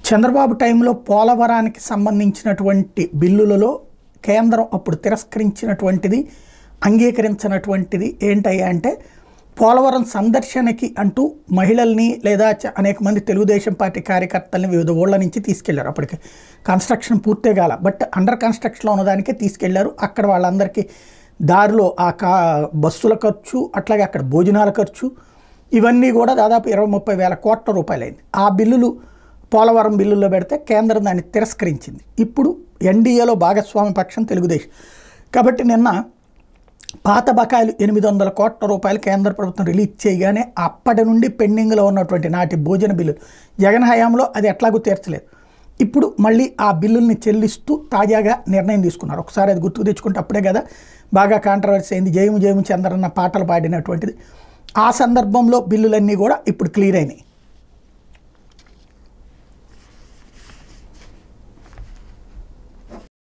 చంద్రబాబు టైంలో పోలవరానికి సంబంధించినటువంటి బిల్లులలో కేంద్రం అప్పుడు తిరస్కరించినటువంటిది అంగీకరించినటువంటిది ఏంటయ్యా అంటే పోలవరం సందర్శనకి అంటూ మహిళల్ని లేదా చ- అనేక మంది తెలుగుదేశం పార్టీ కార్యకర్తల్ని వివిధ ఊళ్ళ నుంచి తీసుకెళ్లారు అప్పటికి కన్స్ట్రక్షన్ పూర్తే కాల బట్ అండర్ కన్స్ట్రక్షన్లో ఉన్నదానికే తీసుకెళ్లారు అక్కడ వాళ్ళందరికీ దారిలో ఆ కా బస్సుల ఖర్చు అట్లాగే అక్కడ భోజనాల ఖర్చు ఇవన్నీ కూడా దాదాపు ఇరవై ముప్పై వేల కోట్ల రూపాయలైంది ఆ బిల్లులు పోలవరం బిల్లుల్లో పెడితే కేంద్రం దాన్ని తిరస్కరించింది ఇప్పుడు ఎన్డీఏలో భాగస్వామ్య పక్షం తెలుగుదేశం కాబట్టి నిన్న పాత బకాయిలు ఎనిమిది వందల కోట్ల రూపాయలు కేంద్ర ప్రభుత్వం రిలీజ్ చేయగానే అప్పటి నుండి పెండింగ్లో ఉన్నటువంటి నాటి భోజన బిల్లులు జగన్ హయాంలో అది ఎట్లాగూ తీర్చలేదు ఇప్పుడు మళ్ళీ ఆ బిల్లుల్ని చెల్లిస్తూ తాజాగా నిర్ణయం తీసుకున్నారు ఒకసారి అది గుర్తుకు తెచ్చుకుంటే అప్పుడే కదా బాగా కాంట్రవర్సీ అయింది జయము జయము చంద్రన్న పాటలు పాడినటువంటిది ఆ సందర్భంలో బిల్లులన్నీ కూడా ఇప్పుడు క్లియర్ అయినాయి